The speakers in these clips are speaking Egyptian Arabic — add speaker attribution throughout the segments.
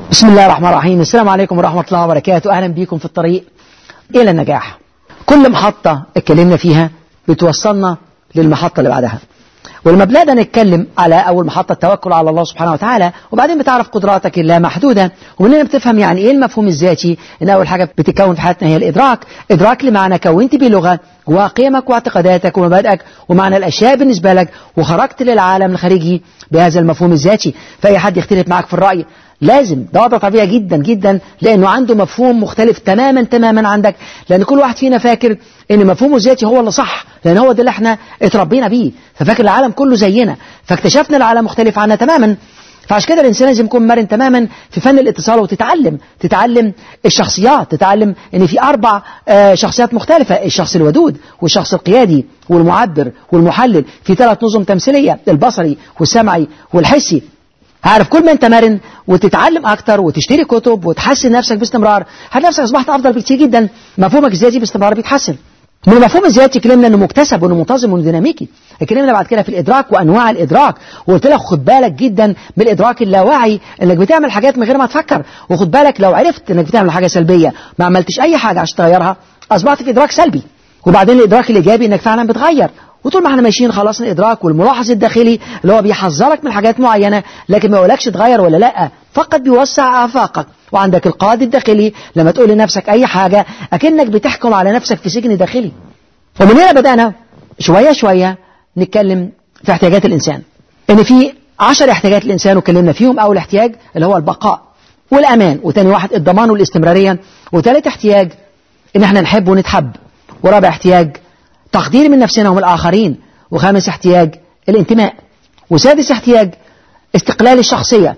Speaker 1: بسم الله الرحمن الرحيم السلام عليكم ورحمة الله وبركاته أهلا بكم في الطريق إلى النجاح كل محطة اتكلمنا فيها بتوصلنا للمحطة اللي بعدها ولما بدأنا نتكلم على أول محطة التوكل على الله سبحانه وتعالى وبعدين بتعرف قدراتك اللامحدودة ومن هنا بتفهم يعني إيه المفهوم الذاتي إن أول حاجة بتتكون في حياتنا هي الإدراك إدراك لمعنى كونت بلغة وقيمك واعتقاداتك ومبادئك ومعنى الأشياء بالنسبة لك وخرجت للعالم الخارجي بهذا المفهوم الذاتي فأي حد يختلف معك في الرأي لازم ده وضع طبيعي جدا جدا لانه عنده مفهوم مختلف تماما تماما عندك لان كل واحد فينا فاكر ان مفهومه الذاتي هو اللي صح لان هو ده اللي احنا اتربينا بيه ففاكر العالم كله زينا فاكتشفنا العالم مختلف عنا تماما فعشان كده الانسان لازم يكون مرن تماما في فن الاتصال وتتعلم تتعلم الشخصيات تتعلم ان في اربع آه شخصيات مختلفه الشخص الودود والشخص القيادي والمعبر والمحلل في ثلاث نظم تمثيليه البصري والسمعي والحسي عارف كل ما انت مرن وتتعلم اكتر وتشتري كتب وتحسن نفسك باستمرار هتلاقي نفسك اصبحت افضل بكتير جدا مفهومك الذاتي باستمرار بيتحسن من المفهوم الذاتي كلمنا انه مكتسب وانه منتظم وانه ديناميكي اتكلمنا بعد كده في الادراك وانواع الادراك وقلت لك خد بالك جدا من الادراك اللاواعي انك بتعمل حاجات من غير ما تفكر وخد بالك لو عرفت انك بتعمل حاجه سلبيه ما عملتش اي حاجه عشان تغيرها اصبحت في ادراك سلبي وبعدين الادراك الايجابي انك فعلا بتغير وطول ما احنا ماشيين خلاص الادراك والملاحظ الداخلي اللي هو بيحذرك من حاجات معينه لكن ما يقولكش تغير ولا لا فقط بيوسع افاقك وعندك القاضي الداخلي لما تقول لنفسك اي حاجه اكنك بتحكم على نفسك في سجن داخلي ومن هنا بدانا شويه شويه نتكلم في احتياجات الانسان ان في عشر احتياجات الانسان واتكلمنا فيهم اول احتياج اللي هو البقاء والامان وتاني واحد الضمان والاستمراريه وثالث احتياج ان احنا نحب ونتحب ورابع احتياج تقدير من نفسنا ومن الآخرين وخامس احتياج الانتماء وسادس احتياج استقلال الشخصية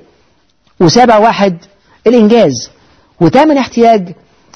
Speaker 1: وسابع واحد الإنجاز وثامن احتياج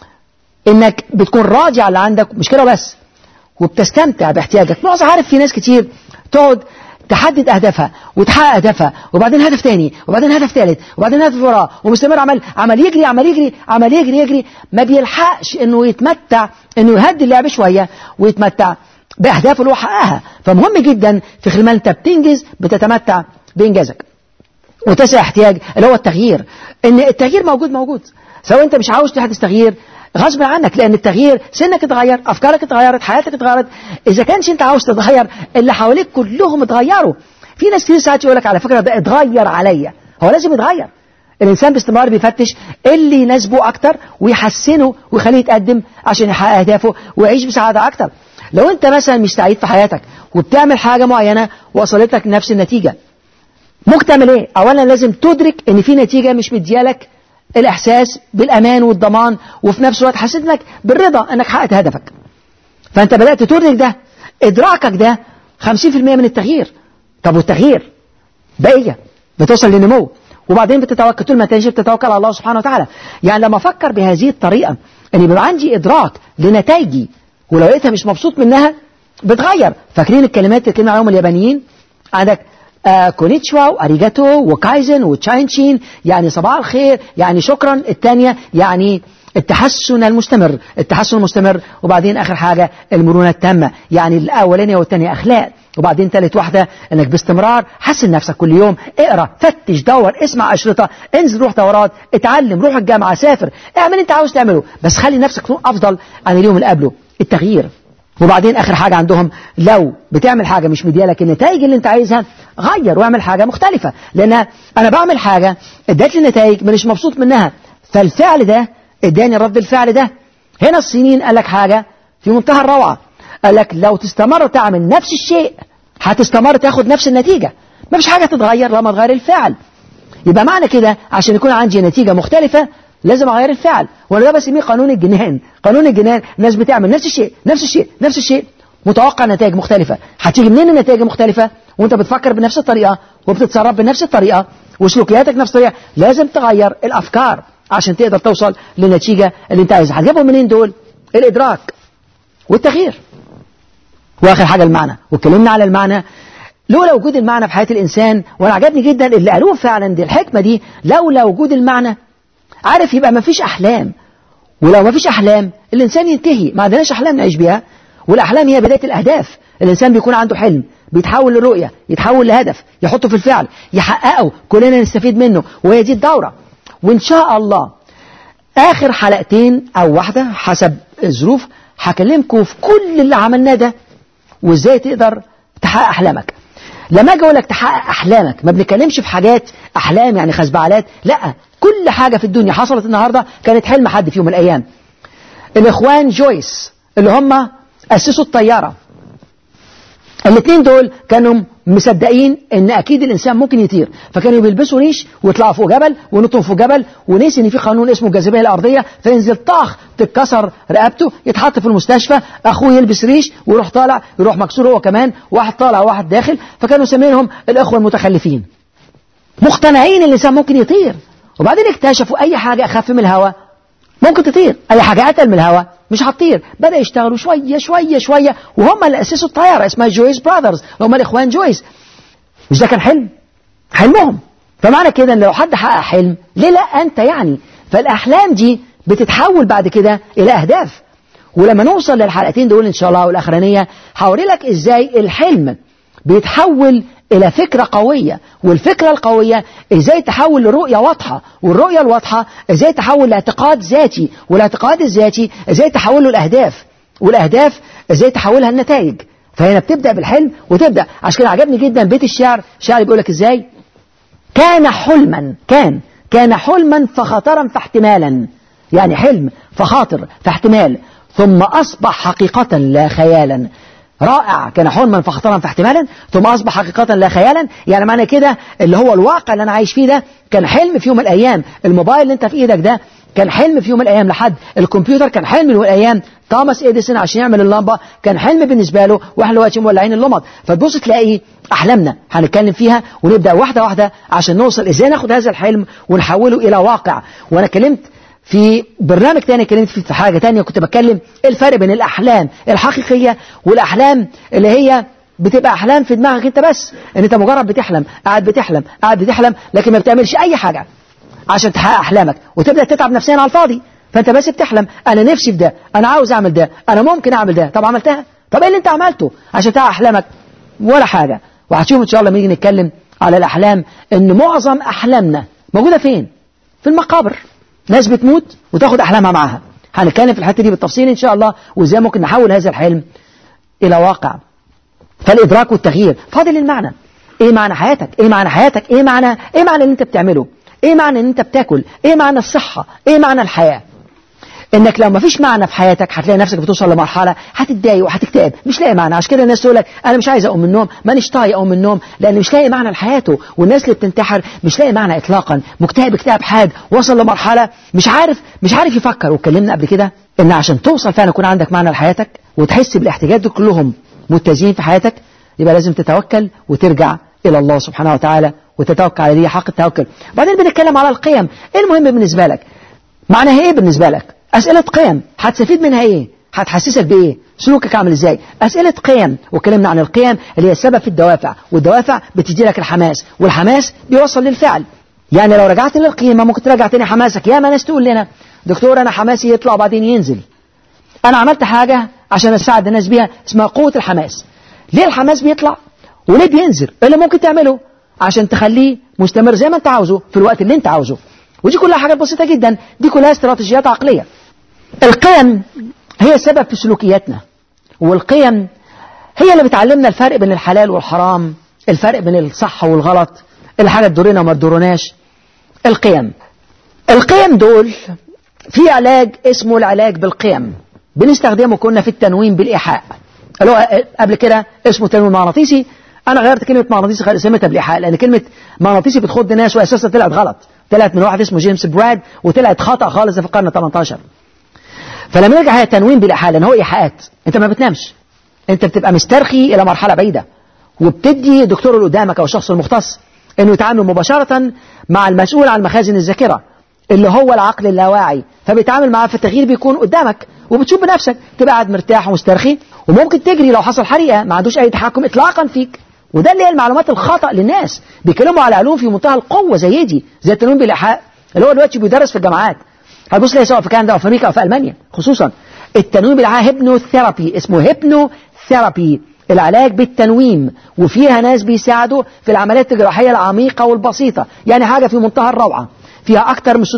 Speaker 1: إنك بتكون راضي على اللي عندك مش كده بس وبتستمتع باحتياجك معظم عارف في ناس كتير تقعد تحدد أهدافها وتحقق أهدافها وبعدين هدف تاني وبعدين هدف ثالث وبعدين هدف وراه ومستمر عمال عمال يجري عمال يجري عمال يجري يجري ما بيلحقش إنه يتمتع إنه يهدي اللعب شوية ويتمتع بأهدافه اللي هو حققها فمهم جدا في خلال ما أنت بتنجز بتتمتع بإنجازك وتسع احتياج اللي هو التغيير إن التغيير موجود موجود سواء أنت مش عاوز تحدث تغيير غصب عنك لان التغيير سنك اتغير افكارك اتغيرت حياتك اتغيرت اذا كانش انت عاوز تتغير اللي حواليك كلهم اتغيروا في ناس كتير ساعات يقول لك على فكره ده اتغير عليا هو لازم يتغير الانسان باستمرار بيفتش اللي يناسبه اكتر ويحسنه ويخليه يتقدم عشان يحقق اهدافه ويعيش بسعاده اكتر لو انت مثلا مش سعيد في حياتك وبتعمل حاجه معينه وصلت لك نفس النتيجه ممكن تعمل ايه اولا لازم تدرك ان في نتيجه مش مديالك الإحساس بالأمان والضمان وفي نفس الوقت حسيت انك بالرضا انك حققت هدفك فأنت بدأت تدرك ده إدراكك ده 50% من التغيير طب والتغيير بقية بتوصل لنمو وبعدين بتتوكل طول ما تنجي بتتوكل على الله سبحانه وتعالى يعني لما أفكر بهذه الطريقة أن يبقى عندي إدراك لنتائجي ولو لقيتها مش مبسوط منها بتغير فاكرين الكلمات اللي كلمة عليهم اليابانيين عندك آه كونيتشوا واريجاتو وكايزن وتشاينشين يعني صباح الخير يعني شكرا الثانية يعني التحسن المستمر التحسن المستمر وبعدين آخر حاجة المرونة التامة يعني الأولانية والثانية أخلاق وبعدين ثالث واحدة انك باستمرار حسن نفسك كل يوم اقرا فتش دور اسمع اشرطة انزل روح دورات اتعلم روح الجامعة سافر اعمل انت عاوز تعمله بس خلي نفسك تكون افضل عن اليوم اللي قبله التغيير وبعدين اخر حاجة عندهم لو بتعمل حاجة مش مديالك النتائج اللي انت عايزها غير واعمل حاجة مختلفة لان انا بعمل حاجة ادت لي نتائج مش مبسوط منها فالفعل ده اداني رد الفعل ده هنا الصينيين قال لك حاجة في منتهى الروعة قال لك لو تستمر تعمل نفس الشيء هتستمر تاخد نفس النتيجة ما فيش حاجة تتغير لما تغير الفعل يبقى معنى كده عشان يكون عندي نتيجة مختلفة لازم اغير الفعل وانا ده بسميه قانون الجنان قانون الجنان الناس بتعمل نفس الشيء نفس الشيء نفس الشيء متوقع نتائج مختلفة هتيجي منين النتائج المختلفة وانت بتفكر بنفس الطريقة وبتتصرف بنفس الطريقة وسلوكياتك نفس الطريقة لازم تغير الافكار عشان تقدر توصل للنتيجة اللي انت عايزها هتجيبهم منين دول الادراك والتغيير واخر حاجة المعنى واتكلمنا على المعنى لولا وجود المعنى في حياة الإنسان وأنا عجبني جدا اللي قالوه فعلا دي الحكمة دي لولا وجود المعنى عارف يبقى ما فيش أحلام ولو ما فيش أحلام الإنسان ينتهي ما عندناش أحلام نعيش بيها والأحلام هي بداية الأهداف الإنسان بيكون عنده حلم بيتحول لرؤية يتحول لهدف يحطه في الفعل يحققه كلنا نستفيد منه وهي دي الدورة وإن شاء الله آخر حلقتين أو واحدة حسب الظروف هكلمكم في كل اللي عملناه ده وإزاي تقدر تحقق أحلامك لما أجي أقول لك تحقق أحلامك ما بنتكلمش في حاجات أحلام يعني خزبعلات لا كل حاجة في الدنيا حصلت النهاردة كانت حلم حد في يوم من الأيام الإخوان جويس اللي هم أسسوا الطيارة الاثنين دول كانوا مصدقين ان اكيد الانسان ممكن يطير فكانوا بيلبسوا ريش ويطلعوا فوق جبل ونطوا فوق جبل ونسي ان في قانون اسمه الجاذبيه الارضيه فينزل طاخ تتكسر رقبته يتحط في المستشفى اخوه يلبس ريش ويروح طالع يروح مكسور هو كمان واحد طالع وواحد داخل فكانوا سمينهم الاخوه المتخلفين مقتنعين ان الانسان ممكن يطير وبعدين اكتشفوا اي حاجه اخف من الهواء ممكن تطير اي حاجه اتقل من الهواء مش هتطير بدا يشتغلوا شويه شويه شويه وهم اللي اسسوا الطياره اسمها جويس براذرز هم الاخوان جويس مش ده كان حلم حلمهم فمعنى كده ان لو حد حقق حلم ليه لا انت يعني فالاحلام دي بتتحول بعد كده الى اهداف ولما نوصل للحلقتين دول ان شاء الله والاخرانيه هوري لك ازاي الحلم بيتحول إلى فكرة قوية والفكرة القوية إزاي تحول لرؤية واضحة والرؤية الواضحة إزاي تحول لاعتقاد ذاتي والاعتقاد الذاتي إزاي تحوله الأهداف والأهداف إزاي تحولها النتائج فهنا بتبدأ بالحلم وتبدأ عشان كده عجبني جدا بيت الشعر الشعر بيقول لك إزاي كان حلما كان كان حلما فخطرا فاحتمالا يعني حلم فخاطر فاحتمال ثم أصبح حقيقة لا خيالا رائع كان حلما فخطرا فاحتمالا ثم أصبح حقيقة لا خيالا يعني معنى كده اللي هو الواقع اللي أنا عايش فيه ده كان حلم في يوم من الأيام الموبايل اللي أنت في إيدك ده كان حلم في يوم من الأيام لحد الكمبيوتر كان حلم من الأيام توماس إديسون عشان يعمل اللمبة كان حلم بالنسبة له واحنا دلوقتي مولعين اللمض فتبص تلاقي أحلامنا هنتكلم فيها ونبدأ واحدة واحدة عشان نوصل إزاي ناخد هذا الحلم ونحوله إلى واقع وأنا كلمت في برنامج تاني كلمت في حاجة تانية كنت بتكلم الفرق بين الأحلام الحقيقية والأحلام اللي هي بتبقى أحلام في دماغك أنت بس إن أنت مجرد بتحلم قاعد بتحلم قاعد بتحلم لكن ما بتعملش أي حاجة عشان تحقق أحلامك وتبدأ تتعب نفسيا على الفاضي فأنت بس بتحلم أنا نفسي في ده أنا عاوز أعمل ده أنا ممكن أعمل ده طب عملتها طب إيه اللي أنت عملته عشان تحقق أحلامك ولا حاجة وهتشوف إن شاء الله لما نيجي نتكلم على الأحلام إن معظم أحلامنا موجودة فين؟ في المقابر ناس بتموت وتاخد أحلامها معاها هنتكلم في الحتة دي بالتفصيل إن شاء الله وإزاي ممكن نحول هذا الحلم إلى واقع فالإدراك والتغيير فاضل المعنى إيه معنى حياتك إيه معنى حياتك إيه معنى إيه معنى اللي أنت بتعمله إيه معنى إن أنت بتاكل إيه معنى الصحة إيه معنى الحياة انك لو ما فيش معنى في حياتك هتلاقي نفسك بتوصل لمرحله هتتضايق وهتكتئب مش لاقي معنى عشان كده الناس تقول لك انا مش عايز اقوم من النوم مانيش طايق اقوم من النوم لان مش لاقي معنى لحياته والناس اللي بتنتحر مش لاقي معنى اطلاقا مكتئب اكتئاب حاد وصل لمرحله مش عارف مش عارف يفكر واتكلمنا قبل كده ان عشان توصل فعلا يكون عندك معنى لحياتك وتحس بالاحتياجات دول كلهم متزين في حياتك يبقى لازم تتوكل وترجع الى الله سبحانه وتعالى وتتوكل على دي حق التوكل بعدين بنتكلم على القيم ايه المهم بالنسبه لك معناها ايه بالنسبه لك أسئلة قيم هتستفيد منها إيه؟ هتحسسك بإيه؟ سلوكك عامل إزاي؟ أسئلة قيم وكلمنا عن القيم اللي هي السبب في الدوافع والدوافع بتدي لك الحماس والحماس بيوصل للفعل يعني لو رجعت للقيمة ممكن ترجع تاني حماسك يا ما ناس تقول لنا دكتور أنا حماسي يطلع وبعدين ينزل أنا عملت حاجة عشان أساعد الناس بيها اسمها قوة الحماس ليه الحماس بيطلع وليه بينزل إيه اللي ممكن تعمله عشان تخليه مستمر زي ما انت عاوزه في الوقت اللي انت عاوزه ودي كلها حاجات بسيطة جدا دي كلها استراتيجيات عقلية القيم هي سبب في سلوكياتنا والقيم هي اللي بتعلمنا الفرق بين الحلال والحرام الفرق بين الصح والغلط الحاجة تضرنا وما تضرناش القيم القيم دول في علاج اسمه العلاج بالقيم بنستخدمه كنا في التنويم بالإيحاء اللي هو قبل كده اسمه تنويم مغناطيسي أنا غيرت كلمة مغناطيسي سميتها بالإيحاء لأن كلمة مغناطيسي بتخض ناس وأساسا طلعت غلط طلعت من واحد اسمه جيمس براد وطلعت خطأ خالص في القرن 18 فلما نرجع هي تنويم بالإيحاء لأن هو إيحاءات أنت ما بتنامش أنت بتبقى مسترخي إلى مرحلة بعيدة وبتدي الدكتور اللي قدامك أو الشخص المختص إنه يتعامل مباشرة مع المسؤول عن مخازن الذاكرة اللي هو العقل اللاواعي فبيتعامل معاه في التغيير بيكون قدامك وبتشوف بنفسك تبقى قاعد مرتاح ومسترخي وممكن تجري لو حصل حريقة ما عندوش أي تحكم إطلاقا فيك وده اللي هي المعلومات الخطأ للناس بيتكلموا على علوم في منتهى القوة زي دي زي التنويم بالإيحاء اللي هو دلوقتي بيدرس في الجامعات هتبص تلاقي سواء في كندا او في امريكا او في المانيا خصوصا التنويم بالعلاج هيبنو ثيرابي اسمه هيبنو ثيرابي العلاج بالتنويم وفيها ناس بيساعدوا في العمليات الجراحيه العميقه والبسيطه يعني حاجه في منتهى الروعه فيها أكثر من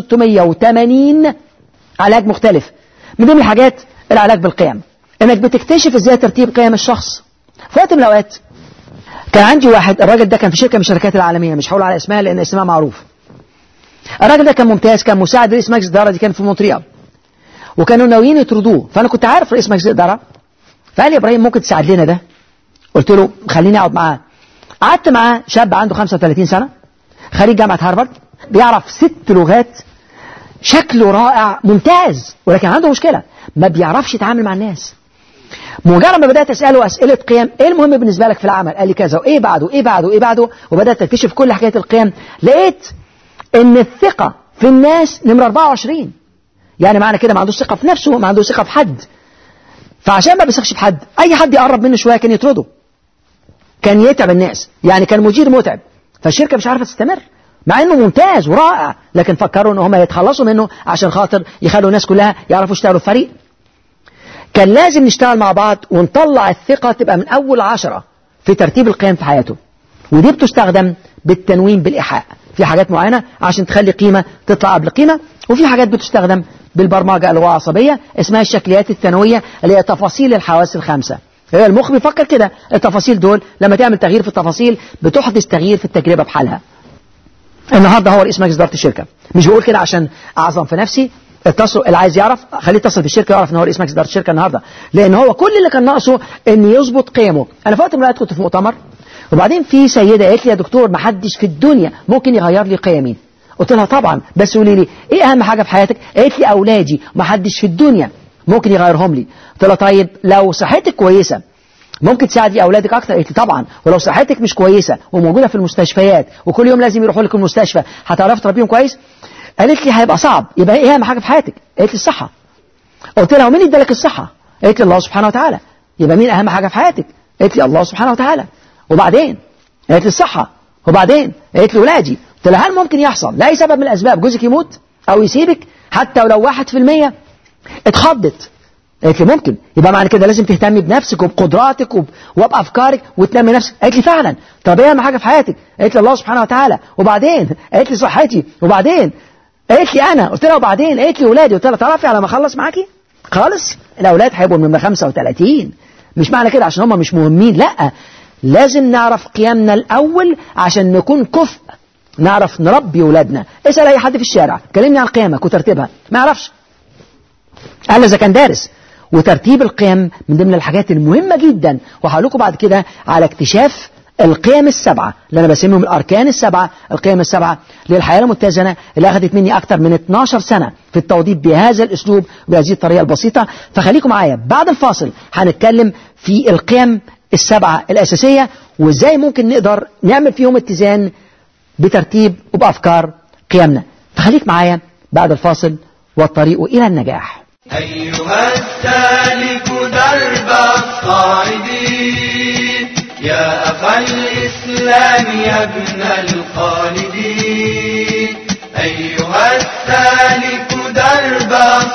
Speaker 1: 680 علاج مختلف من ضمن الحاجات العلاج بالقيم انك بتكتشف ازاي ترتيب قيم الشخص في وقت من الاوقات كان عندي واحد الراجل ده كان في شركه من الشركات العالميه مش هقول على اسمها لان اسمها معروف الراجل ده كان ممتاز كان مساعد رئيس مجلس الاداره دي كان في مونتريال وكانوا ناويين يطردوه فانا كنت عارف رئيس مجلس الاداره فقال لي يا ابراهيم ممكن تساعد لنا ده قلت له خليني اقعد معاه قعدت معاه شاب عنده 35 سنه خريج جامعه هارفارد بيعرف ست لغات شكله رائع ممتاز ولكن عنده مشكله ما بيعرفش يتعامل مع الناس مجرد ما بدات اساله اسئله قيم ايه المهم بالنسبه لك في العمل قال لي كذا وايه بعده ايه بعده ايه بعده وبدات اكتشف كل حكايه القيم لقيت ان الثقه في الناس نمره 24 يعني معنى كده ما عندوش ثقه في نفسه ما عندوش ثقه في حد فعشان ما بيثقش في حد اي حد يقرب منه شويه كان يطرده كان يتعب الناس يعني كان مدير متعب فالشركه مش عارفه تستمر مع انه ممتاز ورائع لكن فكروا ان هم يتخلصوا منه عشان خاطر يخلوا الناس كلها يعرفوا يشتغلوا في فريق كان لازم نشتغل مع بعض ونطلع الثقة تبقى من أول عشرة في ترتيب القيم في حياته ودي بتستخدم بالتنوين بالإيحاء في حاجات معينة عشان تخلي قيمة تطلع قبل قيمة وفي حاجات بتستخدم بالبرمجة اللغة العصبية اسمها الشكليات الثانوية اللي هي تفاصيل الحواس الخمسة هي المخ بيفكر كده التفاصيل دول لما تعمل تغيير في التفاصيل بتحدث تغيير في التجربة بحالها النهارده هو رئيس مجلس اداره الشركه مش بقول كده عشان اعظم في نفسي اتصل اللي عايز يعرف خليه يتصل بالشركه يعرف ان هو رئيس مجلس اداره الشركه النهارده لان هو كل اللي كان ناقصه ان يظبط قيمه انا في وقت من الاوقات كنت في مؤتمر وبعدين في سيده قالت لي يا دكتور ما حدش في الدنيا ممكن يغير لي قيمي قلت لها طبعا بس قولي لي ايه اهم حاجه في حياتك قالت لي اولادي ما حدش في الدنيا ممكن يغيرهم لي قلت لها طيب لو صحتك كويسه ممكن تساعدي اولادك اكتر قالت لي طبعا ولو صحتك مش كويسه وموجوده في المستشفيات وكل يوم لازم يروحوا لك المستشفى هتعرفي تربيهم كويس قالت لي هيبقى صعب يبقى ايه اهم حاجه في حياتك قالت لي الصحه قلت لها ومين ادالك الصحه قالت لي الله سبحانه وتعالى يبقى مين اهم حاجه في حياتك قالت لي الله سبحانه وتعالى وبعدين قالت لي الصحه وبعدين قالت لي ولادي قلت لها هل ممكن يحصل لاي سبب من الاسباب جوزك يموت او يسيبك حتى ولو واحد في المية اتخضت قالت لي ممكن يبقى معنى كده لازم تهتمي بنفسك وبقدراتك وب... وبافكارك وتنمي نفسك قالت لي فعلا طب ايه اهم حاجه في حياتك قالت لي الله سبحانه وتعالى وبعدين قالت لي صحتي وبعدين قالت لي انا قلت لها وبعدين قالت لي ولادي قلت لها تعرفي على ما اخلص معاكي خالص الاولاد هيبقوا من 35 مش معنى كده عشان هم مش مهمين لا لازم نعرف قيمنا الاول عشان نكون كفء نعرف نربي ولادنا اسال اي حد في الشارع كلمني عن قيمك وترتيبها ما يعرفش قال اذا كان دارس وترتيب القيم من ضمن الحاجات المهمة جدا وهقول لكم بعد كده على اكتشاف القيم السبعة اللي أنا بسميهم الأركان السبعة القيم السبعة للحياة المتزنة اللي أخذت مني أكثر من 12 سنة في التوضيب بهذا الأسلوب بهذه الطريقة البسيطة فخليكم معايا بعد الفاصل هنتكلم في القيم السبعة الأساسية وإزاي ممكن نقدر نعمل فيهم اتزان بترتيب وبأفكار قيمنا فخليك معايا بعد الفاصل والطريق إلى النجاح
Speaker 2: أيها السالك درب الصاعدين يا أخا الإسلام يا ابن الخالدين أيها السالك درب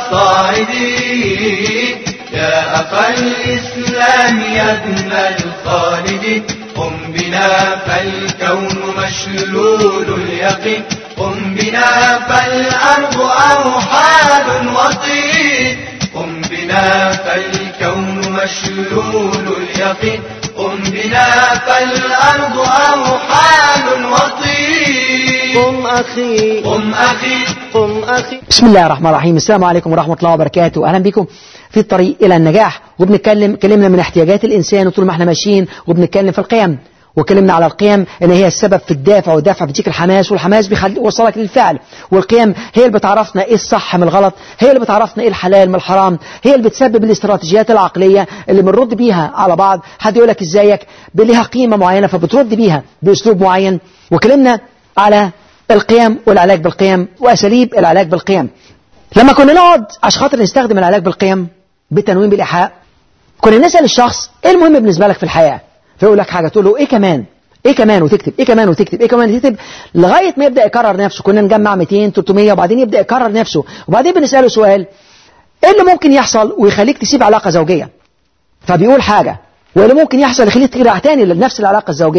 Speaker 2: الصاعدين يا أخا الإسلام يا ابن الخالدين قم بنا فالكون مشلول اليقين قم بنا فالأرض أوحال وطين قم بنا فالكون مشلول اليقين قم بنا فالأرض أوحال وطين
Speaker 3: قم أخي
Speaker 2: قم أخي
Speaker 3: قم أخي
Speaker 1: بسم الله الرحمن الرحيم السلام عليكم ورحمة الله وبركاته أهلا بكم في الطريق إلى النجاح وبنتكلم كلمنا من احتياجات الإنسان وطول ما احنا ماشيين وبنتكلم في القيم وكلمنا على القيم ان هي السبب في الدافع والدافع بيديك الحماس والحماس بيوصلك للفعل والقيم هي اللي بتعرفنا ايه الصح من الغلط هي اللي بتعرفنا ايه الحلال من الحرام هي اللي بتسبب الاستراتيجيات العقليه اللي بنرد بيها على بعض حد يقول لك ازيك ليها قيمه معينه فبترد بيها باسلوب معين وكلمنا على القيم والعلاج بالقيم واساليب العلاج بالقيم لما كنا نقعد عشان خاطر نستخدم العلاج بالقيم بالتنوين بالايحاء كنا نسال الشخص ايه المهم بالنسبه لك في الحياه فيقول لك حاجه تقول له ايه كمان ايه كمان وتكتب ايه كمان وتكتب ايه كمان وتكتب لغايه ما يبدا يكرر نفسه كنا نجمع 200 300 وبعدين يبدا يكرر نفسه وبعدين بنساله سؤال ايه اللي ممكن يحصل ويخليك تسيب علاقه زوجيه فبيقول حاجه وايه اللي ممكن يحصل يخليك ترجع تاني لنفس العلاقه الزوجيه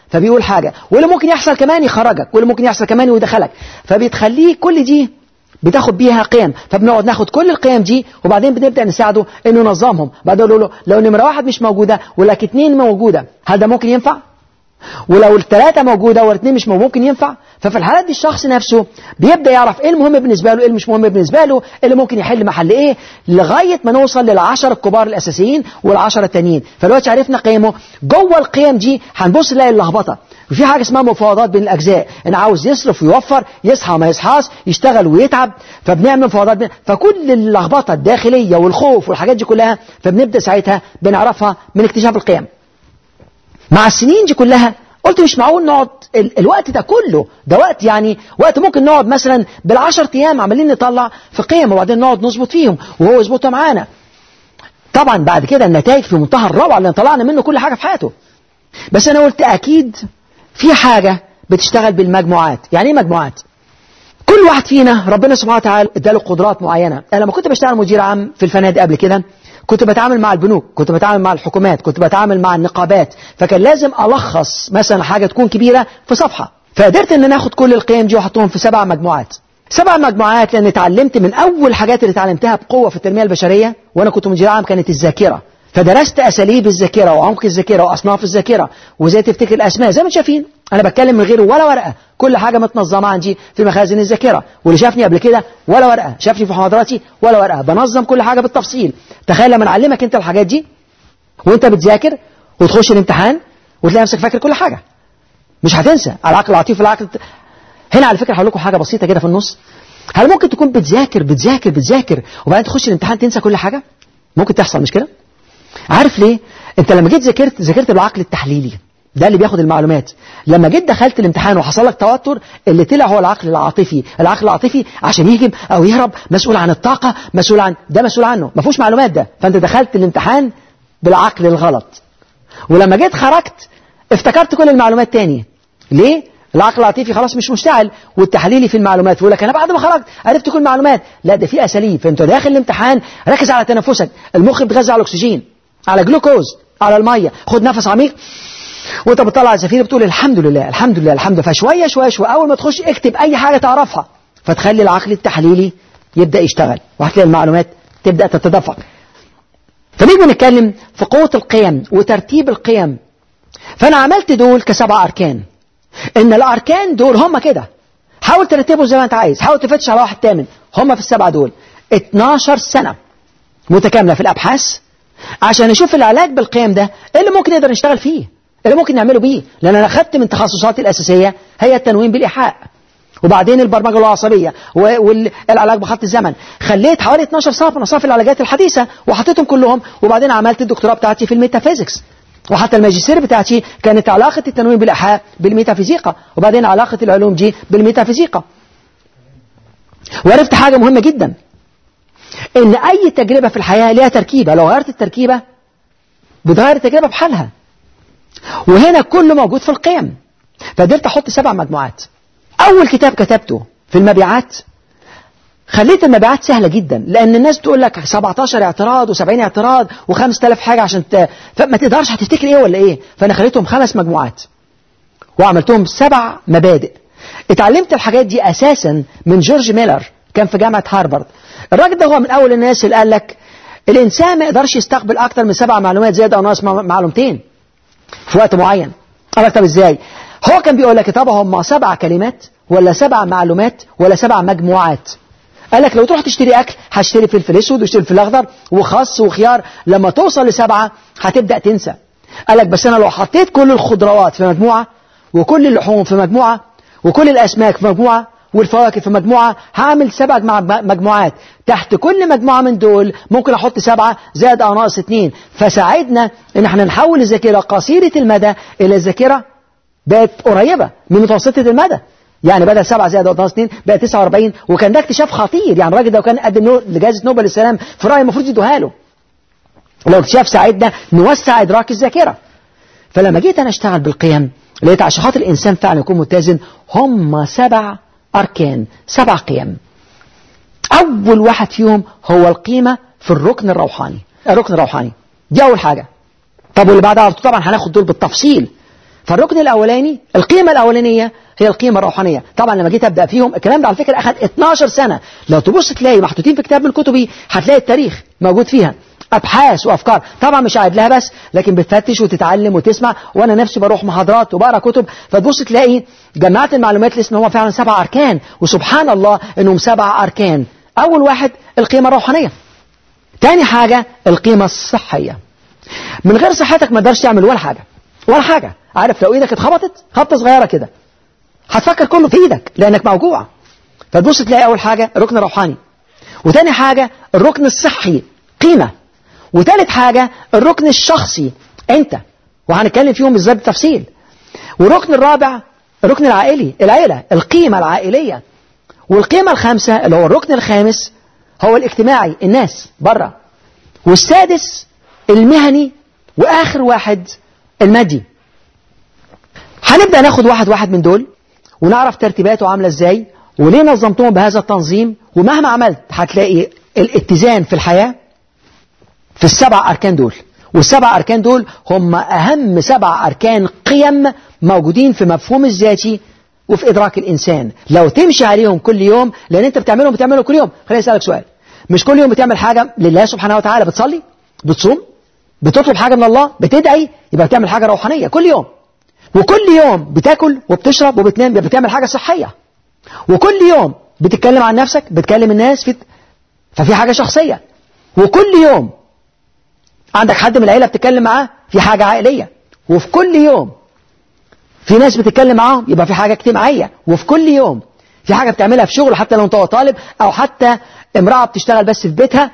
Speaker 1: فبيقول حاجة واللي ممكن يحصل كمان يخرجك واللي ممكن يحصل كمان ويدخلك فبتخليه كل دي بتاخد بيها قيم فبنقعد ناخد كل القيم دي وبعدين بنبدا نساعده انه ينظمهم بعدين نقول له لو نمره واحد مش موجوده ولك اتنين موجوده هل ده ممكن ينفع؟ ولو الثلاثه موجوده والاثنين مش موجود ممكن ينفع؟ ففي الحالات دي الشخص نفسه بيبدا يعرف ايه المهم بالنسبه له ايه اللي مش مهم بالنسبه له إيه اللي ممكن يحل محل ايه لغايه ما نوصل للعشر الكبار الاساسيين والعشره التانيين فدلوقتي عرفنا قيمه جوه القيم دي هنبص نلاقي اللخبطه وفي حاجه اسمها مفاوضات بين الاجزاء انا عاوز يصرف ويوفر يصحى ما يصحاش يشتغل ويتعب فبنعمل مفاوضات بين فكل اللخبطه الداخليه والخوف والحاجات دي كلها فبنبدا ساعتها بنعرفها من اكتشاف القيم مع السنين دي كلها قلت مش معقول نقعد ال الوقت ده كله ده وقت يعني وقت ممكن نقعد مثلا بالعشر ايام عمالين نطلع في قيم وبعدين نقعد نظبط فيهم وهو يظبطها معانا طبعا بعد كده النتائج في منتهى الروعه اللي طلعنا منه كل حاجه في حياته بس انا قلت اكيد في حاجه بتشتغل بالمجموعات يعني ايه مجموعات كل واحد فينا ربنا سبحانه وتعالى اداله قدرات معينه انا لما كنت بشتغل مدير عام في الفنادق قبل كده كنت بتعامل مع البنوك كنت بتعامل مع الحكومات كنت بتعامل مع النقابات فكان لازم ألخص مثلا حاجة تكون كبيرة في صفحة فقدرت ان انا اخد كل القيم دي واحطهم في سبع مجموعات سبع مجموعات لان اتعلمت من اول حاجات اللي اتعلمتها بقوة في التنمية البشرية وانا كنت مدير عام كانت الذاكرة فدرست اساليب الذاكره وعمق الذاكره واصناف الذاكره وازاي تفتكر الاسماء زي ما انتم شايفين انا بتكلم من غير ولا ورقه كل حاجه متنظمه عندي في مخازن الذاكره واللي شافني قبل كده ولا ورقه شافني في محاضراتي ولا ورقه بنظم كل حاجه بالتفصيل تخيل لما نعلمك انت الحاجات دي وانت بتذاكر وتخش الامتحان وتلاقي نفسك فاكر كل حاجه مش هتنسى العقل العاطفي العقل هنا على فكره هقول لكم حاجه بسيطه كده في النص هل ممكن تكون بتذاكر بتذاكر بتذاكر وبعدين تخش الامتحان تنسى كل حاجه ممكن تحصل مش كده عارف ليه انت لما جيت ذاكرت ذاكرت بالعقل التحليلي ده اللي بياخد المعلومات لما جيت دخلت الامتحان وحصل لك توتر اللي طلع هو العقل العاطفي العقل العاطفي عشان يهجم او يهرب مسؤول عن الطاقه مسؤول عن ده مسؤول عنه ما فيهوش معلومات ده فانت دخلت الامتحان بالعقل الغلط ولما جيت خرجت افتكرت كل المعلومات تاني ليه العقل العاطفي خلاص مش مشتعل والتحليلي في المعلومات يقول لك انا بعد ما خرجت عرفت كل المعلومات لا ده في اساليب فانت داخل الامتحان ركز على تنفسك المخ بيتغذى على الاكسجين على جلوكوز على الميه خد نفس عميق وانت بتطلع الزفير بتقول الحمد لله الحمد لله الحمد لله فشويه شويه شويه اول ما تخش اكتب اي حاجه تعرفها فتخلي العقل التحليلي يبدا يشتغل وهتلاقي المعلومات تبدا تتدفق فنيجي نتكلم في قوه القيم وترتيب القيم فانا عملت دول كسبع اركان ان الاركان دول هم كده حاول ترتبهم زي ما انت عايز حاول تفتش على واحد تامن هم في السبعه دول 12 سنه متكامله في الابحاث عشان نشوف العلاج بالقيم ده ايه اللي ممكن نقدر نشتغل فيه ايه اللي ممكن نعمله بيه لان انا اخدت من تخصصاتي الاساسيه هي التنويم بالايحاء وبعدين البرمجه العصبيه والعلاج بخط الزمن خليت حوالي 12 صنف من اصناف العلاجات الحديثه وحطيتهم كلهم وبعدين عملت الدكتوراه بتاعتي في الميتافيزيكس وحتى الماجستير بتاعتي كانت علاقه التنويم بالايحاء بالميتافيزيقا وبعدين علاقه العلوم دي بالميتافيزيقا وعرفت حاجه مهمه جدا ان اي تجربه في الحياه ليها تركيبه لو غيرت التركيبه بتغير التجربه بحالها وهنا كله موجود في القيم فقدرت احط سبع مجموعات اول كتاب كتبته في المبيعات خليت المبيعات سهله جدا لان الناس تقول لك 17 اعتراض و70 اعتراض و5000 حاجه عشان ت... فما تقدرش هتفتكر ايه ولا ايه فانا خليتهم خمس مجموعات وعملتهم سبع مبادئ اتعلمت الحاجات دي اساسا من جورج ميلر كان في جامعه هارفارد الراجل ده هو من اول الناس اللي قال لك الانسان ما يقدرش يستقبل اكتر من سبع معلومات زياده او ناقص معلومتين في وقت معين قال لك طب ازاي هو كان بيقول لك طب هم سبع كلمات ولا سبع معلومات ولا سبع مجموعات قال لك لو تروح تشتري اكل هشتري فلفل اسود واشتري فلفل اخضر وخس وخيار لما توصل لسبعه هتبدا تنسى قال لك بس انا لو حطيت كل الخضروات في مجموعه وكل اللحوم في مجموعه وكل الاسماك في مجموعه والفواكه في مجموعة هعمل سبع مجموعات تحت كل مجموعة من دول ممكن أحط سبعة زائد أو ناقص اتنين فساعدنا إن احنا نحول الذاكرة قصيرة المدى إلى ذاكرة بقت قريبة من متوسطة المدى يعني بدل 7 زائد أو ناقص 2 بقى 49 وكان ده اكتشاف خطير يعني الراجل ده كان قدم لجائزة نوبل للسلام في رأيي المفروض يدوها له لو اكتشاف ساعدنا نوسع إدراك الذاكرة فلما جيت أنا أشتغل بالقيم لقيت عشان خاطر الإنسان فعلا يكون متزن هم سبع أركان سبع قيم أول واحد فيهم هو القيمة في الركن الروحاني الركن الروحاني دي أول حاجة طب واللي بعدها طبعا هناخد دول بالتفصيل فالركن الاولاني القيمه الاولانيه هي القيمه الروحانيه طبعا لما جيت ابدا فيهم الكلام ده على فكره اخذ 12 سنه لو تبص تلاقي محطوطين في كتاب من كتبي هتلاقي التاريخ موجود فيها ابحاث وافكار طبعا مش قاعد لها بس لكن بتفتش وتتعلم وتسمع وانا نفسي بروح محاضرات وبقرا كتب فتبص تلاقي جمعت المعلومات لسه ان هو فعلا سبع اركان وسبحان الله انهم سبع اركان اول واحد القيمه الروحانيه تاني حاجه القيمه الصحيه من غير صحتك ما تقدرش تعمل ولا حاجه ولا حاجه عارف لو ايدك اتخبطت خبطه صغيره كده هتفكر كله في ايدك لانك موجوع فتبص تلاقي اول حاجه الركن الروحاني وتاني حاجه الركن الصحي قيمه وتالت حاجه الركن الشخصي انت وهنتكلم فيهم بالذات بالتفصيل والركن الرابع الركن العائلي العيله القيمه العائليه والقيمه الخامسه اللي هو الركن الخامس هو الاجتماعي الناس بره والسادس المهني واخر واحد المادي هنبدا ناخد واحد واحد من دول ونعرف ترتيباته عامله ازاي وليه نظمتهم بهذا التنظيم ومهما عملت هتلاقي الاتزان في الحياه في السبع اركان دول والسبع اركان دول هم اهم سبع اركان قيم موجودين في مفهوم الذاتي وفي ادراك الانسان لو تمشي عليهم كل يوم لان انت بتعملهم بتعملهم كل يوم خليني اسالك سؤال مش كل يوم بتعمل حاجه لله سبحانه وتعالى بتصلي بتصوم بتطلب حاجه من الله بتدعي يبقى بتعمل حاجه روحانيه كل يوم وكل يوم بتاكل وبتشرب وبتنام يبقى بتعمل حاجه صحيه وكل يوم بتتكلم عن نفسك بتكلم الناس في ففي حاجه شخصيه وكل يوم عندك حد من العيله بتتكلم معاه في حاجه عائليه وفي كل يوم في ناس بتتكلم معاهم يبقى في حاجه اجتماعيه وفي كل يوم في حاجه بتعملها في شغل حتى لو انت طالب او حتى امراه بتشتغل بس في بيتها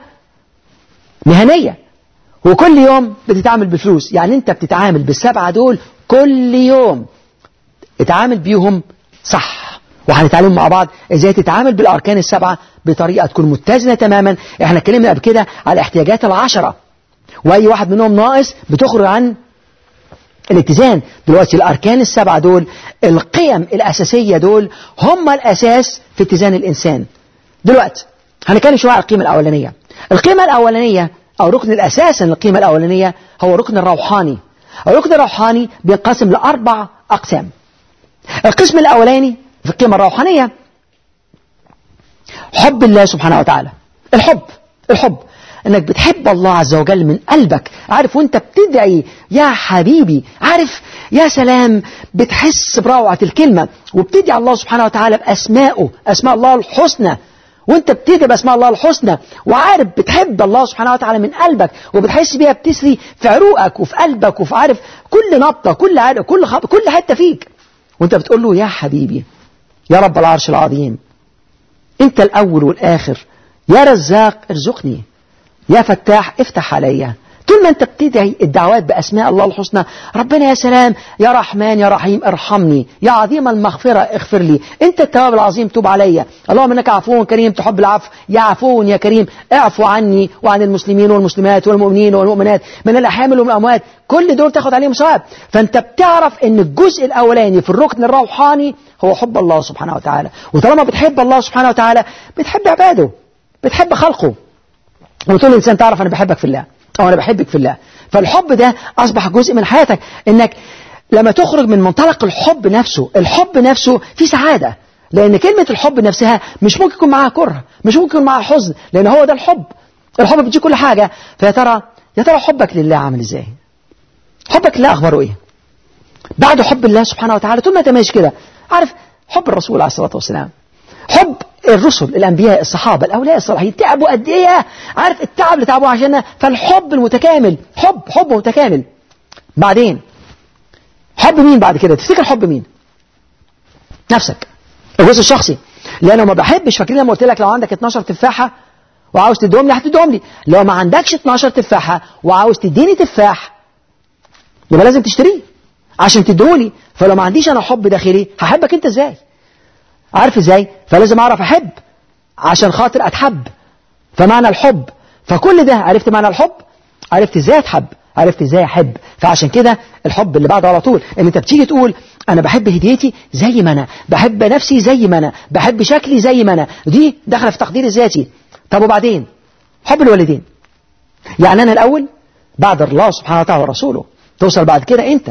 Speaker 1: مهنيه وكل يوم بتتعامل بفلوس يعني انت بتتعامل بالسبعه دول كل يوم اتعامل بيهم صح وهنتعلم مع بعض ازاي تتعامل بالاركان السبعه بطريقه تكون متزنه تماما احنا اتكلمنا قبل كده على الاحتياجات العشره واي واحد منهم ناقص بتخرج عن الاتزان دلوقتي الاركان السبعه دول القيم الاساسيه دول هم الاساس في اتزان الانسان دلوقتي هنتكلم شويه على القيمه الاولانيه القيمه الاولانيه او ركن الاساسي للقيمه الاولانيه هو الركن الروحاني الركن الروحاني بينقسم لاربع اقسام القسم الاولاني في القيمه الروحانيه حب الله سبحانه وتعالى الحب الحب انك بتحب الله عز وجل من قلبك عارف وانت بتدعي يا حبيبي عارف يا سلام بتحس بروعة الكلمة وبتدعي الله سبحانه وتعالى بأسمائه أسماء الله الحسنى وانت بتدعي بأسماء الله الحسنى وعارف بتحب الله سبحانه وتعالى من قلبك وبتحس بيها بتسري في عروقك وفي قلبك وفي عارف كل نبضة كل عارف كل خط كل حتة فيك وانت بتقول له يا حبيبي يا رب العرش العظيم انت الأول والآخر يا رزاق ارزقني يا فتاح افتح عليا طول ما انت بتدعي الدعوات باسماء الله الحسنى ربنا يا سلام يا رحمن يا رحيم ارحمني يا عظيم المغفره اغفر لي انت التواب العظيم توب عليا اللهم انك عفو كريم تحب العفو يا عفو يا كريم اعفو عني وعن المسلمين والمسلمات والمؤمنين والمؤمنات من الاحامل والاموات كل دول تاخد عليهم ثواب فانت بتعرف ان الجزء الاولاني في الركن الروحاني هو حب الله سبحانه وتعالى وطالما بتحب الله سبحانه وتعالى بتحب عباده بتحب خلقه وتقول الإنسان تعرف أنا بحبك في الله أو أنا بحبك في الله فالحب ده أصبح جزء من حياتك إنك لما تخرج من منطلق الحب نفسه الحب نفسه في سعادة لأن كلمة الحب نفسها مش ممكن يكون معاها كره مش ممكن يكون معاها حزن لأن هو ده الحب الحب بيديك كل حاجة فيا ترى يا ترى حبك لله عامل إزاي حبك لله أخباره إيه بعد حب الله سبحانه وتعالى طول ما أنت ماشي كده عارف حب الرسول عليه الصلاة والسلام حب الرسل الأنبياء الصحابة الأولياء الصالحين تعبوا قد إيه عارف التعب اللي تعبوه عشاننا فالحب المتكامل حب حب متكامل بعدين حب مين بعد كده تفتكر حب مين نفسك الجزء الشخصي لأنه ما بحبش فاكرين لما قلت لك لو عندك 12 تفاحة وعاوز تديهم لي هتديهم لي لو ما عندكش 12 تفاحة وعاوز تديني تفاح يبقى لازم تشتريه عشان تديهولي فلو ما عنديش انا حب داخلي هحبك انت ازاي عارف ازاي فلازم اعرف احب عشان خاطر اتحب فمعنى الحب فكل ده عرفت معنى الحب عرفت ازاي اتحب عرفت ازاي احب فعشان كده الحب اللي بعده على طول ان انت بتيجي تقول انا بحب هديتي زي ما انا بحب نفسي زي ما انا بحب شكلي زي ما انا دي داخله في تقدير الذاتي طب وبعدين حب الوالدين يعني انا الاول بعد الله سبحانه وتعالى ورسوله توصل بعد كده انت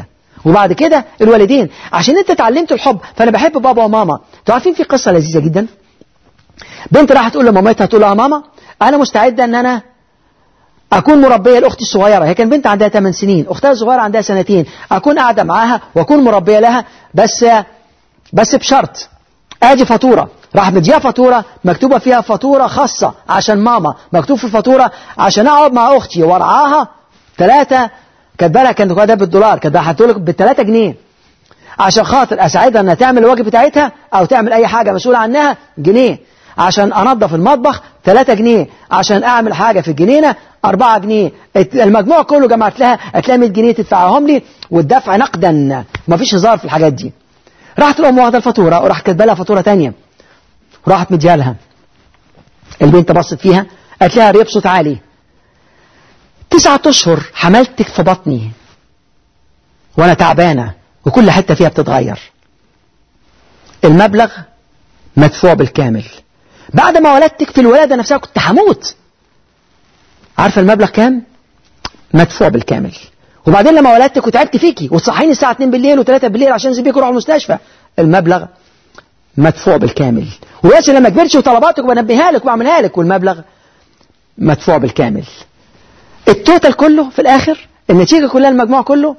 Speaker 1: وبعد كده الوالدين عشان انت اتعلمت الحب فانا بحب بابا وماما انتوا عارفين في قصه لذيذه جدا بنت راحت تقول لمامتها تقول لها ماما انا مستعده ان انا اكون مربيه لاختي الصغيره هي كان بنت عندها 8 سنين اختها الصغيره عندها سنتين اكون قاعده معاها واكون مربيه لها بس بس بشرط ادي فاتوره راح مديها فاتوره مكتوبه فيها فاتوره خاصه عشان ماما مكتوب في الفاتوره عشان اقعد مع اختي وارعاها ثلاثه كاتبه لها كانت ده بالدولار كانت حاطه لك ب 3 جنيه عشان خاطر اساعدها انها تعمل الواجب بتاعتها او تعمل اي حاجه مسؤول عنها جنيه عشان انظف المطبخ 3 جنيه عشان اعمل حاجه في الجنينه 4 جنيه المجموع كله جمعت لها هتلاقي 100 جنيه تدفعهم لي والدفع نقدا مفيش هزار في الحاجات دي راحت الام واخده الفاتوره وراحت كاتبه لها فاتوره ثانيه وراحت مديها لها البنت بصت فيها قالت لها ريب صوت عالي تسعة اشهر حملتك في بطني وانا تعبانه وكل حته فيها بتتغير المبلغ مدفوع بالكامل بعد ما ولدتك في الولاده نفسها كنت هموت عارفه المبلغ كام مدفوع بالكامل وبعدين لما ولدتك وتعبت فيكي وتصحيني الساعه 2 بالليل و3 بالليل عشان انزل بيك اروح المستشفى المبلغ مدفوع بالكامل وبس لما كبرتش وطلباتك بنبهها لك وبعملها لك والمبلغ مدفوع بالكامل التوتال كله في الاخر النتيجه كلها المجموع كله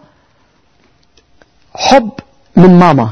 Speaker 1: حب من ماما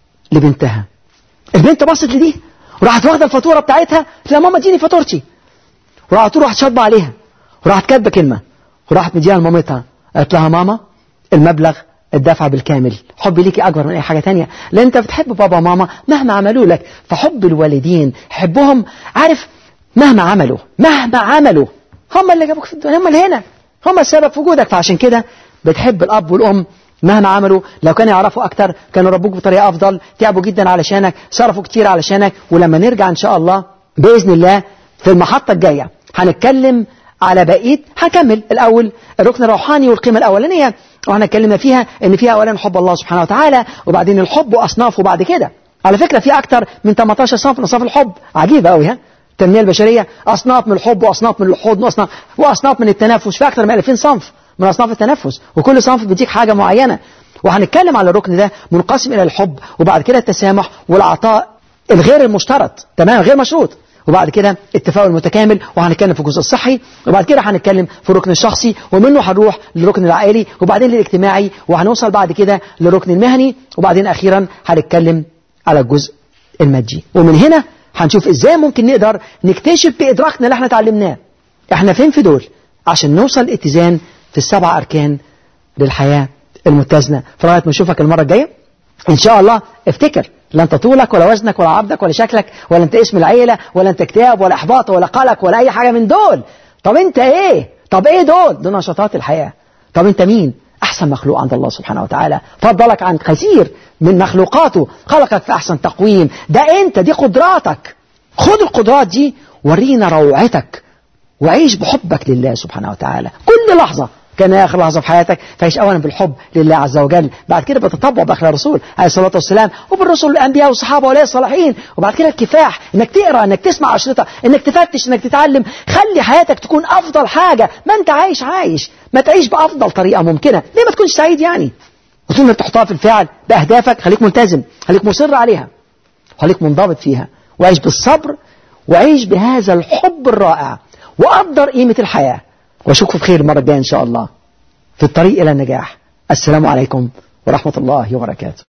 Speaker 1: لبنتها البنت بصت لدي وراحت واخده الفاتوره بتاعتها قالت لها ماما اديني فاتورتي وراحت تروح شاطبه عليها وراحت كاتبه كلمه وراحت مديها لمامتها قالت لها ماما المبلغ الدفع بالكامل حبي ليكي اكبر من اي حاجه تانية لان انت بتحب بابا وماما مهما عملوا لك فحب الوالدين حبهم عارف مهما عملوا مهما عملوا هم اللي جابوك في الدنيا هم اللي هنا هم السبب في وجودك فعشان كده بتحب الاب والام مهما عملوا لو كانوا يعرفوا اكتر كانوا ربوك بطريقه افضل تعبوا جدا علشانك صرفوا كتير علشانك ولما نرجع ان شاء الله باذن الله في المحطه الجايه هنتكلم على بقيه هنكمل الاول الركن الروحاني والقيمه الاولانيه واحنا اتكلمنا فيها ان فيها اولا حب الله سبحانه وتعالى وبعدين الحب واصنافه بعد كده على فكره في اكتر من 18 صنف من اصناف الحب عجيبه قوي ها التنميه البشريه اصناف من الحب واصناف من الحضن واصناف واصناف من التنافس في اكتر من 2000 صنف من اصناف التنفس وكل صنف بيديك حاجه معينه وهنتكلم على الركن ده منقسم الى الحب وبعد كده التسامح والعطاء الغير المشترط تمام غير مشروط وبعد كده التفاؤل المتكامل وهنتكلم في الجزء الصحي وبعد كده هنتكلم في الركن الشخصي ومنه هنروح للركن العائلي وبعدين للاجتماعي وهنوصل بعد كده للركن المهني وبعدين اخيرا هنتكلم على الجزء المادي ومن هنا هنشوف ازاي ممكن نقدر نكتشف بادراكنا اللي احنا اتعلمناه احنا فين في دول عشان نوصل اتزان في السبع اركان للحياه المتزنه فلغايه ما اشوفك المره الجايه ان شاء الله افتكر لا انت طولك ولا وزنك ولا عرضك ولا شكلك ولا انت اسم العيله ولا انت اكتئاب ولا احباط ولا قلق ولا اي حاجه من دول طب انت ايه طب ايه دول دول نشاطات الحياه طب انت مين احسن مخلوق عند الله سبحانه وتعالى فضلك عن كثير من مخلوقاته خلقك في احسن تقويم ده انت دي قدراتك خد القدرات دي ورينا روعتك وعيش بحبك لله سبحانه وتعالى كل لحظه كان اخر لحظه في حياتك فعيش اولا بالحب لله عز وجل بعد كده بتطبع باخلاق الرسول عليه الصلاه والسلام وبالرسل والانبياء والصحابه واولياء الصالحين وبعد كده الكفاح انك تقرا انك تسمع اشرطه انك تفتش انك تتعلم خلي حياتك تكون افضل حاجه ما انت عايش عايش ما تعيش بافضل طريقه ممكنه ليه ما تكونش سعيد يعني وطول ما تحطها في الفعل باهدافك خليك ملتزم خليك مصر عليها خليك منضبط فيها وعيش بالصبر وعيش بهذا الحب الرائع وقدر قيمه الحياه واشوفكم بخير المرة الجاية إن شاء الله في الطريق إلى النجاح السلام عليكم ورحمة الله وبركاته